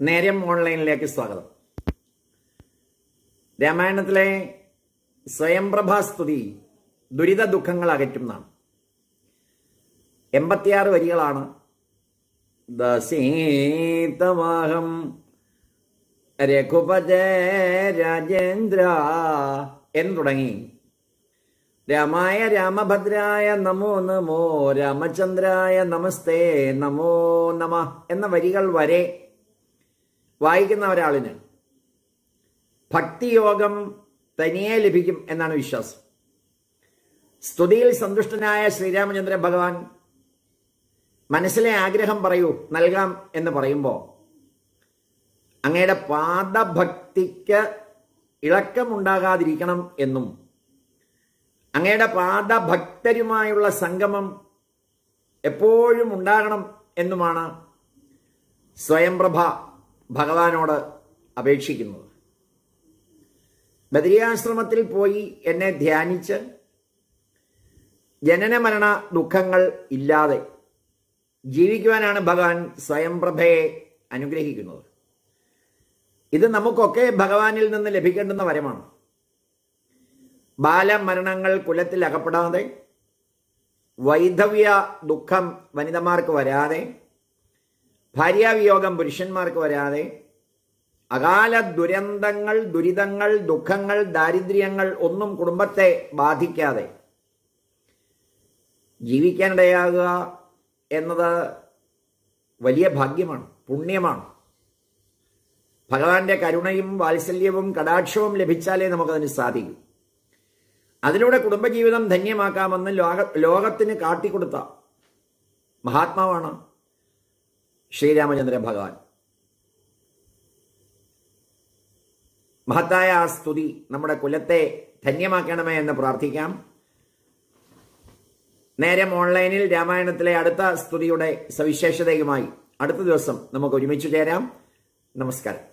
നേരം ഓൺലൈനിലേക്ക് സ്വാഗതം രാമായണത്തിലെ സ്വയംപ്രഭാസ്തുതി ദുരിത ദുഃഖങ്ങൾ അകറ്റുന്നതാണ് എൺപത്തിയാറ് വരികളാണ് ദസീതമാഹം രഘുപജ രാജേന്ദ്ര എന്ന് തുടങ്ങി രാമായ രാമഭദ്രായ നമോ നമോ രാമചന്ദ്രായ നമസ്തേ നമോ നമ എന്ന വരികൾ വരെ വായിക്കുന്ന ഒരാളിന് ഭക്തിയോഗം തനിയെ ലഭിക്കും എന്നാണ് വിശ്വാസം സ്തുതിയിൽ സന്തുഷ്ടനായ ശ്രീരാമചന്ദ്ര ഭഗവാൻ മനസ്സിലെ ആഗ്രഹം പറയൂ നൽകാം എന്ന് പറയുമ്പോൾ അങ്ങയുടെ പാദഭക്തിക്ക് ഇളക്കമുണ്ടാകാതിരിക്കണം എന്നും അങ്ങയുടെ പാദഭക്തരുമായുള്ള സംഗമം എപ്പോഴും ഉണ്ടാകണം എന്നുമാണ് സ്വയംപ്രഭ ഭഗവാനോട് അപേക്ഷിക്കുന്നത് ബദരിയാശ്രമത്തിൽ പോയി എന്നെ ധ്യാനിച്ച് ജനന മരണ ദുഃഖങ്ങൾ ഇല്ലാതെ ജീവിക്കുവാനാണ് ഭഗവാൻ സ്വയംപ്രഭയെ അനുഗ്രഹിക്കുന്നത് ഇത് നമുക്കൊക്കെ ഭഗവാനിൽ നിന്ന് ലഭിക്കേണ്ടുന്ന വരമാണ് ബാലമരണങ്ങൾ കുലത്തിൽ അകപ്പെടാതെ വൈധവ്യ ദുഃഖം വനിതമാർക്ക് വരാതെ ഭാര്യാവിയോഗം പുരുഷന്മാർക്ക് വരാതെ അകാല ദുരന്തങ്ങൾ ദുരിതങ്ങൾ ദുഃഖങ്ങൾ ദാരിദ്ര്യങ്ങൾ ഒന്നും കുടുംബത്തെ ബാധിക്കാതെ ജീവിക്കാനിടയാകുക എന്നത് വലിയ ഭാഗ്യമാണ് പുണ്യമാണ് ഭഗവാന്റെ കരുണയും വാത്സല്യവും കടാക്ഷവും ലഭിച്ചാലേ നമുക്കതിന് സാധിക്കൂ അതിലൂടെ കുടുംബജീവിതം ധന്യമാക്കാമെന്ന് ലോക ലോകത്തിന് കാട്ടിക്കൊടുത്ത മഹാത്മാവാണ് ശ്രീരാമചന്ദ്ര ഭഗവാൻ മഹത്തായ ആ സ്തുതി നമ്മുടെ കുലത്തെ ധന്യമാക്കണമേ എന്ന് പ്രാർത്ഥിക്കാം നേരം ഓൺലൈനിൽ രാമായണത്തിലെ അടുത്ത സ്തുതിയുടെ സവിശേഷതയുമായി അടുത്ത ദിവസം നമുക്ക് ഒരുമിച്ച് ചേരാം നമസ്കാരം